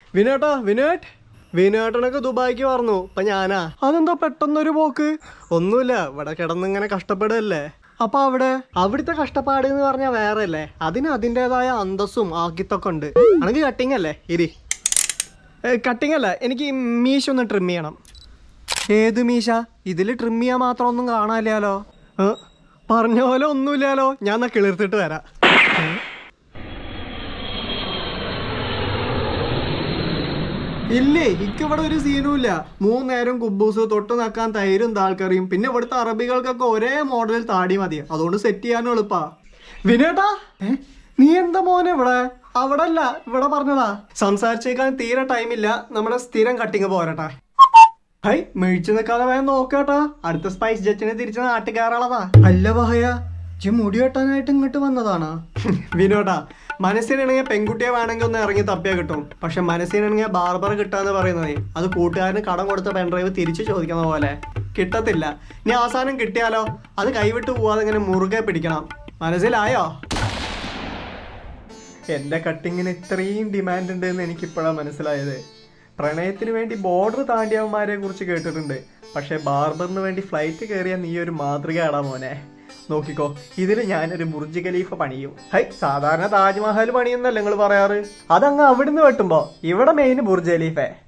വിനേട്ടാ വിനേട്ട് വിനേട്ടനൊക്കെ ദുബായിക്ക് പറഞ്ഞു ഇപ്പൊ ഞാനാ അതെന്താ പെട്ടെന്നൊരു പോക്ക് ഒന്നുമില്ല ഇവിടെ കിടന്നിങ്ങനെ കഷ്ടപ്പെടുകയല്ലേ അപ്പൊ അവിടെ അവിടുത്തെ കഷ്ടപ്പാട് എന്ന് പറഞ്ഞാൽ വേറെ അല്ലേ അതിന് അതിൻ്റെതായ അന്തസ്സും ആക്കിത്തൊക്കെ ഉണ്ട് അണെങ്കിൽ കട്ടിങ് അല്ലേ ഇരി കട്ടിങ് അല്ല എനിക്ക് ഈ മീശ ഒന്ന് ട്രിം ചെയ്യണം ഏത് മീശ ഇതിൽ ട്രിം ചെയ്യാൻ മാത്രം ഒന്നും കാണാനില്ലാലോ ഏ, പറഞ്ഞ പോലെ ഒന്നുമില്ലാലോ ഞാൻ എന്നാ കിളിർത്തിട്ട് വരാം ഇല്ലേ ഇക്കിവിടെ ഒരു സീനും ഇല്ല മൂന്നേരം കുബൂസ് തൊട്ട് നക്കാൻ തൈരും താൽക്കറിയും പിന്നെ ഇവിടുത്തെ അറബികൾക്കൊക്കെ ഒരേ മോഡലിൽ താടി മതി അതുകൊണ്ട് സെറ്റ് ചെയ്യാനും എളുപ്പാ വിനേട്ടാ ഏ? നീ എന്താ മോനെ ഇവിടെ അവിടെ അല്ല ഇവിടെ പറഞ്ഞതാ സംസാരിച്ചേക്കാൻ തീരെ ടൈമില്ല നമ്മുടെ സ്ഥിരം കട്ടിങ് പോരട്ടെ ഹൈ മേടിച്ചു നിൽക്കാതെ വേഗം നോക്കാട്ടാ അടുത്ത സ്പൈസ് ജറ്റിനെ തിരിച്ച് നാട്ടിൽ കയറാളതാ അല്ല വഹയ ജി മുടി വെട്ടാനായിട്ട് ഇങ്ങോട്ട് വന്നതാണോ വിനോട്ടാ മനസ്സിനാണെങ്കിൽ പെൺകുട്ടിയെ വേണമെങ്കിൽ ഒന്ന് ഇറങ്ങി തപ്പിയാ കിട്ടും പക്ഷെ മനസ്സിനാണെങ്കിൽ ബാർബർ കിട്ടാന്ന് പറയുന്നത് അത് കൂട്ടുകാരന് കടം കൊടുത്ത പെൺഡ്രൈവ് തിരിച്ചു ചോദിക്കുന്ന പോലെ കിട്ടത്തില്ല ഇനി അവസാനം കിട്ടിയാലോ അത് കൈവിട്ട് പോവാതെ ഇങ്ങനെ മുറുകെ പിടിക്കണം മനസ്സിലായോ എന്റെ കട്ടിങ്ങിന് ഇത്രയും ഡിമാൻഡ് ഉണ്ട് എന്ന് എനിക്കിപ്പോഴാണ് മനസ്സിലായത് പ്രണയത്തിന് വേണ്ടി ബോർഡർ താണ്ടിയവന്മാരെ കുറിച്ച് കേട്ടിട്ടുണ്ട് പക്ഷെ ബാർബറിന് വേണ്ടി ഫ്ലൈറ്റ് കയറിയ നീ ഒരു മാതൃകയാടാ മോനെ നോക്കിക്കോ ഇതിൽ ഞാനൊരു ബുർജ് ഖലീഫ പണിയും ഹൈ സാധാരണ താജ്മഹൽ പണിയെന്നല്ല നിങ്ങൾ പറയാറ് അതങ്ങ് അവിടുന്ന് വെട്ടുമ്പോ ഇവിടെ മെയിൻ ബുർജ് ഖലീഫേ